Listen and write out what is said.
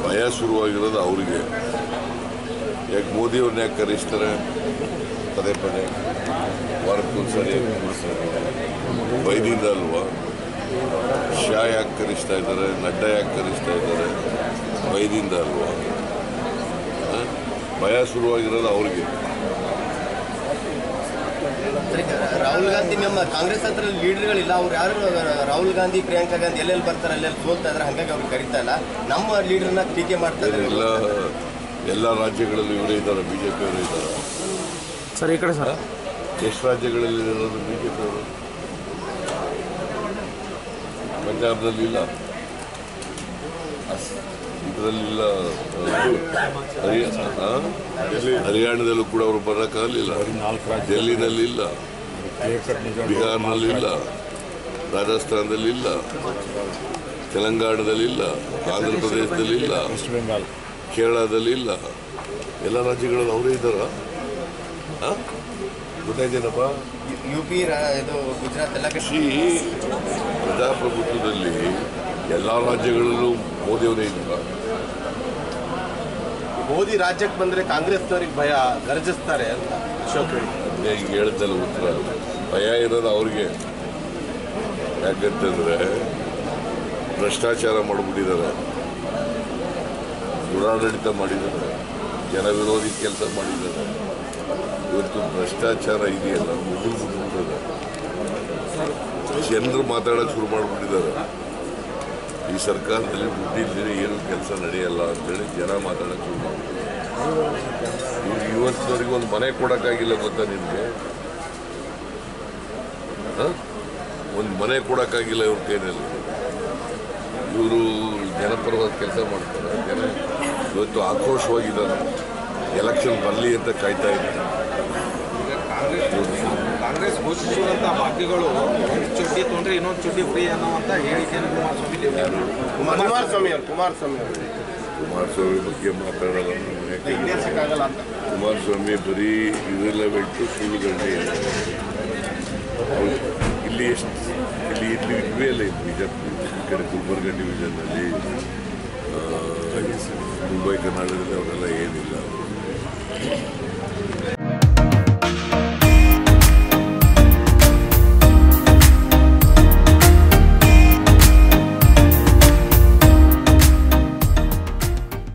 ಭಯ ಶುರುವಾಗಿರೋದು ಅವರಿಗೆ ಯಾಕೆ ಮೋದಿಯವ್ರನ್ನ ಯಾಕೆ ಕರೆಸ್ತಾರೆ ಪದೇ ಪದೇ ವಾರಕ್ಕೊಂದ್ಸರಿ ಯಾಕೆ ಕೂರಿಸ್ತಾರೆ ಭಯದಿಂದ ಅಲ್ವಾ ಶಾ ಯಾಕೆ ಕರೆಸ್ತಾ ಇದ್ದಾರೆ ನಡ್ಡಾ ಯಾಕೆ ಕರೆಸ್ತಾ ಇದ್ದಾರೆ ಭಯದಿಂದ ಅಲ್ವಾ ಆ? ಭಯ ಶುರುವಾಗಿರೋದು ಅವ್ರಿಗೆ ಸರಿ, ರಾಹುಲ್ ಗಾಂಧಿ ನಮ್ಮ ಕಾಂಗ್ರೆಸ್ ಹತ್ರ ಲೀಡರ್ಗಳಿಲ್ಲ ಅವ್ರು ಯಾರು ರಾಹುಲ್ ಗಾಂಧಿ ಪ್ರಿಯಾಂಕಾ ಗಾಂಧಿ ಎಲ್ಲೆಲ್ಲಿ ಬರ್ತಾರೆ ಅಲ್ಲೆಲ್ಲಿ ಸೋಲ್ತಾ ಇದ್ರೆ ಹಾಗಾಗಿ ಅವ್ರಿಗೆ ಕರೀತಾ ಇಲ್ಲ ನಮ್ಮ ಲೀಡರ್ನ ಟೀಕೆ ಮಾಡ್ತಾ ಇದ್ದಾರೆ ಎಲ್ಲ ಎಲ್ಲ ರಾಜ್ಯಗಳಲ್ಲೂ ಇವರೇ ಇದ್ದಾರೆ ಬಿ ಜೆ ಪಿಯವರು ಇದ್ದಾರೆ ಸರ್ ಈ ಕಡೆ ಸರ್ ಎಷ್ಟು ರಾಜ್ಯಗಳಲ್ಲಿ ಇರೋದು ಬಿ ಜೆ ಪಿಯವರು ಪಂಜಾಬ್ನಲ್ಲಿ ಇಲ್ಲ ಇದರಲ್ಲಿಲ್ಲ ಹರಿಯಾಣದಲ್ಲೂ ಕೂಡ ಅವರು ಬರೋಕ್ಕಾಗಲಿಲ್ಲ ಡೆಲ್ಲಿನಲ್ಲಿ ಇಲ್ಲ ಬಿಹಾರ್ನಲ್ಲಿ ಇಲ್ಲ ರಾಜಸ್ಥಾನದಲ್ಲಿ ಇಲ್ಲ ತೆಲಂಗಾಣದಲ್ಲಿ ಇಲ್ಲ ಆಂಧ್ರ ಪ್ರದೇಶದಲ್ಲಿ ಇಲ್ಲ ವೆಸ್ಟ್ ಬೆಂಗಾಲ್ ಕೇರಳದಲ್ಲಿ ಇಲ್ಲ ಎಲ್ಲ ರಾಜ್ಯಗಳಲ್ಲಿ ಅವರೇ ಇದ್ದಾರ ಗೊತ್ತಾಯ್ತೇನಪ್ಪ ಯು ಪಿ ಇದು ಗುಜರಾತ್ ಎಲ್ಲ ಕಡೆ ಸಿ ಪ್ರಜಾಪ್ರಭುತ್ವದಲ್ಲಿ ಎಲ್ಲ ರಾಜ್ಯಗಳಲ್ಲೂ ಮೋದಿಯವರೇ ಇದ್ದಾರ ಮೋದಿ ರಾಜ್ಯಕ್ಕೆ ಬಂದ್ರೆ ಕಾಂಗ್ರೆಸ್ನವ್ರಿಗೆ ಭಯ ಗರ್ಜಿಸ್ತಾರೆ ಅಂತ ಅಶೋಕ್ ಹೇಳಿ ಅದೇ ಈಗ ಹೇಳ್ತಲ್ಲ ಉತ್ತರ ಭಯ ಇರೋದು ಅವ್ರಿಗೆ ಯಾಕಂತಂದ್ರೆ ಭ್ರಷ್ಟಾಚಾರ ಮಾಡಿಬಿಟ್ಟಿದ್ದಾರೆ ದುರಾಡಳಿತ ಮಾಡಿದ್ದಾರೆ ಜನ ವಿರೋಧಿ ಕೆಲಸ ಮಾಡಿದ್ದಾರೆ ಇವತ್ತು ಭ್ರಷ್ಟಾಚಾರ ಇದೆಯಲ್ಲ ಮುಗಿದು ಬಿಟ್ಬಿಟ್ಟಿದೆ ಜನರು ಮಾತಾಡೋಕೆ ಶುರು ಮಾಡಿಬಿಟ್ಟಿದ್ದಾರೆ ಈ ಸರ್ಕಾರದಲ್ಲಿ ದುಡ್ಡಿಲ್ಲದೆ ಏನು ಕೆಲಸ ನಡೆಯಲ್ಲ ಅಂತೇಳಿ ಜನ ಮಾತಾಡೋಕೆ ಶುರು ಮಾಡಿಬಿಟ್ಟಿದ್ದಾರೆ ಇವ್ರು ಇವತ್ತಿನವರೆಗೆ ಒಂದು ಮನೆ ಕೊಡೋಕ್ಕಾಗಿಲ್ಲ ಗೊತ್ತಾ ನಿಮಗೆ ಒಂದು ಮನೆ ಕೊಡೋಕ್ಕಾಗಿಲ್ಲ ಇವ್ರ ಕೈನಲ್ಲಿ ಇವರು ಜನಪರವಾದ ಕೆಲಸ ಮಾಡ್ತಾರೆ ಜನ ಇವತ್ತು ಆಕ್ರೋಶವಾಗಿದ್ದಾರೆ ಎಲೆಕ್ಷನ್ ಬರಲಿ ಅಂತ ಕಾಯ್ತಾ ಇದ್ದಾರೆ ಕಾಂಗ್ರೆಸ್ ಘೋಷಿಸಿರುವಂತಹ ಭಾಗ್ಯಗಳು ಒಂದು ಚಡ್ಡಿ ತೊಂದ್ರೆ ಇನ್ನೊಂದು ಚಡ್ಡಿ ಫ್ರೀ ಅನ್ನುವಂತ ಹೇಳಿಕೆಯನ್ನು ಕುಮಾರಸ್ವಾಮಿ ನೀಡಿದ್ದಾರೆ. ಕುಮಾರಸ್ವಾಮಿ ಅವರು ಕುಮಾರಸ್ವಾಮಿ ಅವರು ಕುಮಾರಸ್ವಾಮಿ ಬಗ್ಗೆ ಮಾತಾಡೋದು ಯಾಕಂದ್ರೆ ಈಡೇರ್ಸಕ್ಕಾಗಲ್ಲ ಅಂತ ಕುಮಾರಸ್ವಾಮಿ ಬರೀ ಇರಲೆವೆಂಟು ಸುಳ್ಳುಗಳನ್ನೇ ಹೇಳ್ತಾರೆ. ಅವ್ರು ಇಲ್ಲಿ ಎಷ್ಟು ಇಲ್ಲಿ ಇಲ್ಲಿ ಇದ್ವೇ ಅಲ್ಲ ಇಲ್ಲಿ ಬಿಜಾಪುರ ಈ ಕಡೆ ಗುಲ್ಬರ್ಗ ಡಿವಿಷನ್ನಲ್ಲಿ ಮುಂಬೈ ಕರ್ನಾಟಕದಲ್ಲಿ ಅವರೆಲ್ಲ ಏನಿಲ್ಲ